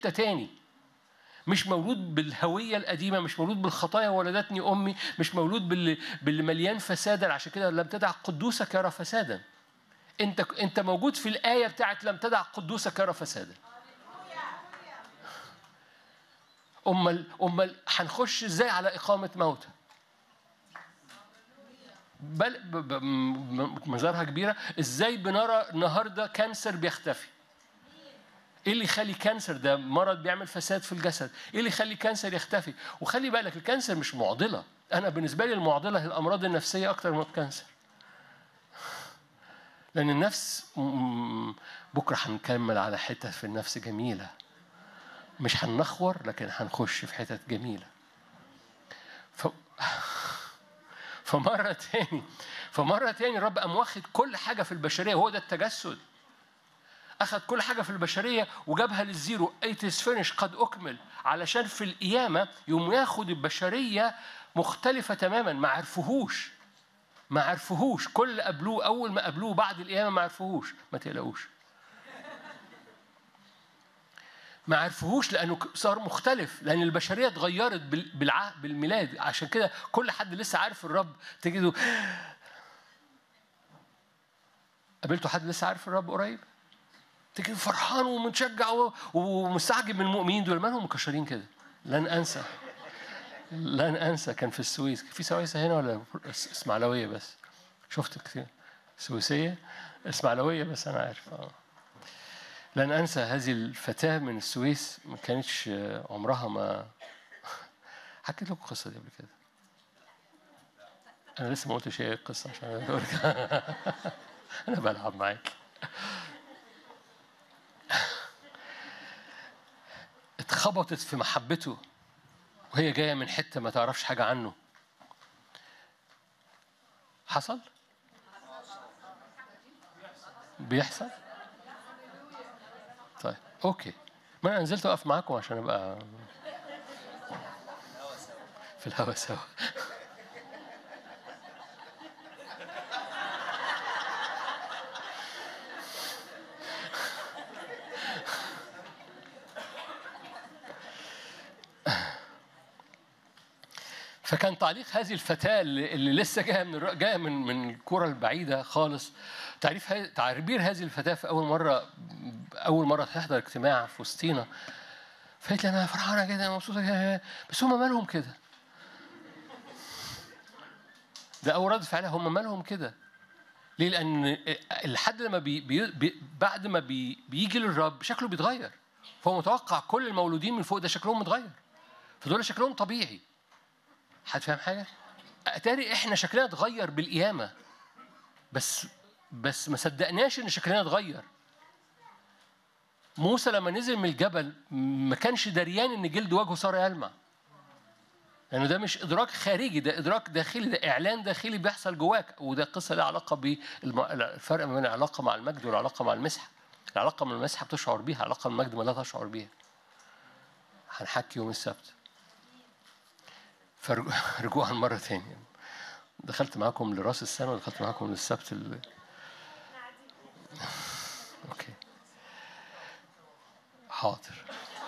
تاني مش مولود بالهويه القديمه مش مولود بالخطايا ولدتني امي مش مولود باللي, باللي مليان فسادا عشان كده لم تدع قدوسك يرى فسادا انت انت موجود في الايه بتاعت لم تدع قدوسك يرى فسادا امال امال هنخش ازاي على اقامه موتى بل ب- ب- م- مزارها كبيره ازاي بنرى النهارده كانسر بيختفي ايه اللي يخلي كانسر ده مرض بيعمل فساد في الجسد ايه اللي يخلي كانسر يختفي وخلي بالك الكانسر مش معضله انا بالنسبه لي المعضله هي الامراض النفسيه اكتر من الكانسر لان النفس م- بكره هنكمل على حتت في النفس جميله مش هنخور لكن هنخش في حتت جميله ف... فمره تاني فمره تاني الرب قام واخد كل حاجه في البشريه هو ده التجسد أخذ كل حاجة في البشرية وجابها للزيرو it is finished قد أكمل علشان في القيامة يوم ياخد البشرية مختلفة تماما ما عرفوهوش ما عرفوهوش كل اللي قابلوه أول ما قابلوه بعد القيامة ما عرفوهوش ما تقلقوش ما عرفوهوش لأنه صار مختلف لأن البشرية اتغيرت بال- بالع... بالميلاد عشان كده كل حد لسه عارف الرب تجده قابلتوا حد لسه عارف الرب قريب؟ تيجي فرحان ومتشجع و- ومستعجب من المؤمنين دول مالهم مكشرين كده لن انسى لن انسى كان في السويس في سويسه هنا ولا اس- اسماعيلويه بس شفت كتير سويسيه اسماعيلويه بس انا عارف اه لن انسى هذه الفتاه من السويس ما كانتش آه، عمرها ما حكيت لكم القصه دي قبل كده انا لسه ما قلتش ايه القصه عشان أقول لك. انا بلعب معاك اتخبطت في محبته وهي جايه من حته ما تعرفش حاجه عنه حصل بيحصل طيب اوكي ما انا نزلت اقف معاكم عشان ابقى في الهوا سوا فكان تعليق هذه الفتاة اللي, اللي لسه جاية من الر- جاية من من الكرة البعيدة خالص تعريف هاي- تعبير هذه الفتاة في أول مرة أول مرة تحضر اجتماع في وسطينا فقالت لي أنا فرحانة جدا مبسوطة جدا بس هم مالهم كده ده أول رد فعلها هم مالهم كده ليه؟ لأن الحد لما بي بي بي بعد ما بي بيجي للرب شكله بيتغير فهو متوقع كل المولودين من فوق ده شكلهم متغير فدول شكلهم طبيعي حد فاهم حاجة؟ أتاري إحنا شكلنا اتغير بالقيامة بس بس ما صدقناش إن شكلنا اتغير موسى لما نزل من الجبل ما كانش دريان إن جلد وجهه صار يلمع لأنه ده مش إدراك خارجي ده إدراك داخلي ده إعلان داخلي بيحصل جواك وده قصة لها علاقة بالفرق بين العلاقة مع المجد والعلاقة مع المسحة العلاقة مع المسحة بتشعر بيها العلاقة مع المجد ما لا تشعر بيها هنحكي يوم السبت فرجوعا مرة تانية دخلت معاكم لراس السنة ودخلت معاكم للسبت ال... أوكي حاضر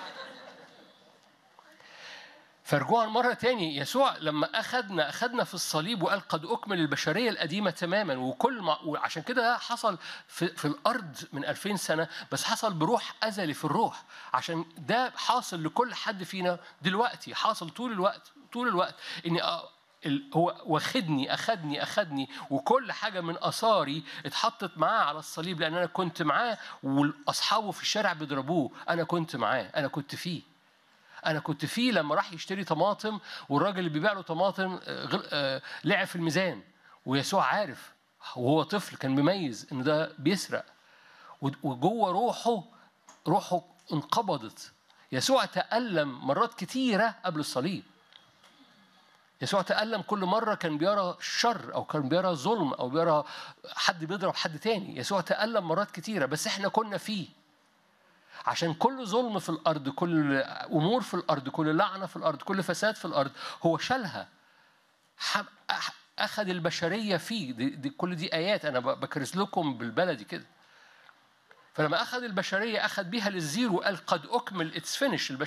فرجوعا مرة تاني يسوع لما أخذنا أخذنا في الصليب وقال قد أكمل البشرية القديمة تماما وكل ما وعشان كده ده حصل في, في الأرض من 2000 سنة بس حصل بروح أزلي في الروح عشان ده حاصل لكل حد فينا دلوقتي حاصل طول الوقت طول الوقت إن آه ال- هو واخدني أخدني أخدني وكل حاجة من آثاري اتحطت معاه على الصليب لأن أنا كنت معاه وأصحابه في الشارع بيضربوه أنا كنت معاه أنا كنت فيه انا كنت فيه لما راح يشتري طماطم والراجل اللي بيبيع له طماطم آه، غل- آه، لعب في الميزان ويسوع عارف وهو طفل كان بيميز ان ده بيسرق ود- وجوه روحه روحه انقبضت يسوع تألم مرات كتيرة قبل الصليب يسوع تألم كل مرة كان بيرى شر أو كان بيرى ظلم أو بيرى حد بيضرب حد تاني يسوع تألم مرات كتيرة بس احنا كنا فيه عشان كل ظلم في الارض كل امور في الارض كل لعنه في الارض كل فساد في الارض هو شالها حب- أح- اخذ البشريه فيه دي, دي كل دي ايات انا ب- بكرس لكم بالبلدي كده فلما اخذ البشريه اخذ بيها للزيرو قال قد اكمل اتس فينش